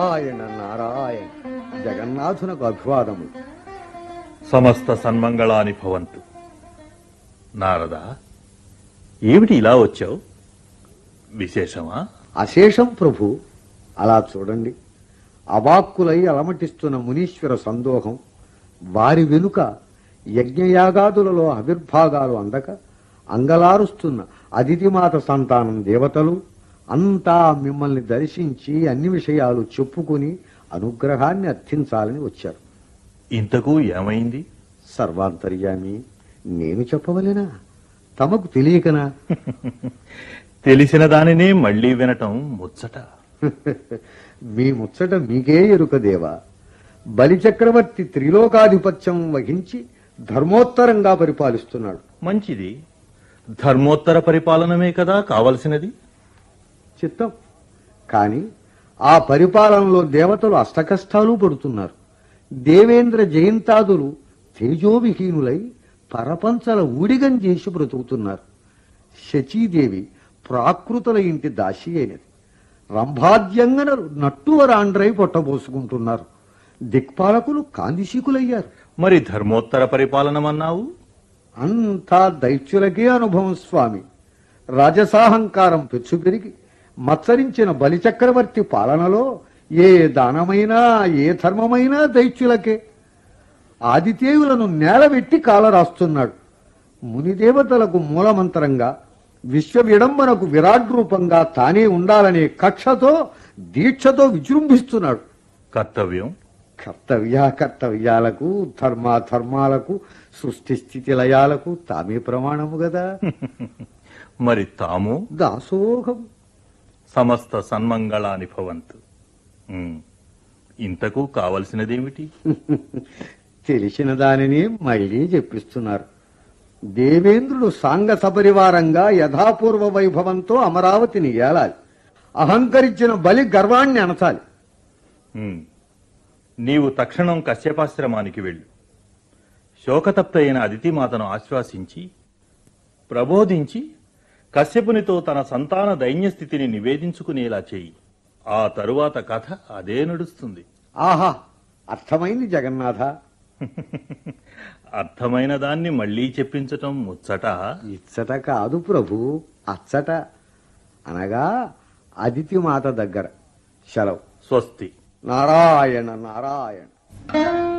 నారాయణ నారాయణ జగన్నాథునకు అభివాదములు సమస్త సన్మంగళాని భవంతు నారదా ఏమిటి ఇలా వచ్చావు విశేషమా అశేషం ప్రభు అలా చూడండి అవాక్కులై అలమటిస్తున్న మునీశ్వర సందోహం వారి వెనుక యజ్ఞయాగాదులలో ఆవిర్భాగాలు అందక అంగలారుస్తున్న అదితిమాత సంతానం దేవతలు అంతా మిమ్మల్ని దర్శించి అన్ని విషయాలు చెప్పుకుని అనుగ్రహాన్ని అర్థించాలని వచ్చారు ఇంతకు ఏమైంది సర్వాంతర్యామి నేను చెప్పవలేనా తమకు తెలియకనా తెలిసిన దానినే మళ్ళీ వినటం ముచ్చట మీ ముచ్చట మీకే ఎరుక దేవా బలిచక్రవర్తి త్రిలోకాధిపత్యం వహించి ధర్మోత్తరంగా పరిపాలిస్తున్నాడు మంచిది ధర్మోత్తర పరిపాలనమే కదా కావలసినది చిత్తం కాని ఆ పరిపాలనలో దేవతలు అష్టకష్టాలు పడుతున్నారు దేవేంద్ర జయంతాదులు తేజోవిహీనులై పరపంచల ఊడిగం చేసి బ్రతుకుతున్నారు శచీదేవి ప్రాకృతుల ఇంటి దాసి అయినది రంభాద్యంగనలు నట్టువరాండ్రై పొట్టబోసుకుంటున్నారు దిక్పాలకులు కాందిశీకులయ్యారు మరి ధర్మోత్తర పరిపాలనమన్నావు అంతా దైత్యులకే అనుభవం స్వామి రాజసాహంకారం పెచ్చు పెరిగి మత్సరించిన బలిచక్రవర్తి పాలనలో ఏ దానమైనా ఏ ధర్మమైనా దైత్యులకే ఆదితేయులను నేలబెట్టి కాలరాస్తున్నాడు మునిదేవతలకు మూలమంత్రంగా విశ్వ విడంబనకు విరాట్ రూపంగా తానే ఉండాలనే కక్షతో దీక్షతో విజృంభిస్తున్నాడు కర్తవ్యం కర్తవ్య కర్తవ్యాలకు ధర్మాధర్మాలకు సృష్టి స్థితి లయాలకు తామే ప్రమాణము గదా మరి తాము దాసోహం సమస్త సన్మంగళాని భవంతు ఉమ్, ఇంతకు కావలసినదేమిటి తెలిసిన దానిని మళ్ళీ చెప్పిస్తున్నారు దేవేంద్రుడు సాంగ సపరివారంగా యథాపూర్వ వైభవంతో అమరావతిని ఏలాలి అహంకరించిన బలి గర్వాన్ని అణచాలి ఉమ్, నీవు తక్షణం కశ్యపాశ్రమానికి వెళ్ళు శోకతప్త అయిన అదితిమాతను ఆశ్వాసించి ప్రబోధించి కశ్యపునితో తన సంతాన దైన్యస్థితిని నివేదించుకునేలా చేయి ఆ తరువాత కథ అదే నడుస్తుంది ఆహా అర్థమైంది జగన్నాథ అర్థమైన దాన్ని మళ్ళీ చెప్పించటం ముచ్చట ఇచ్చట కాదు ప్రభు అచ్చట అనగా అదితి మాత దగ్గర సెలవు స్వస్తి నారాయణ నారాయణ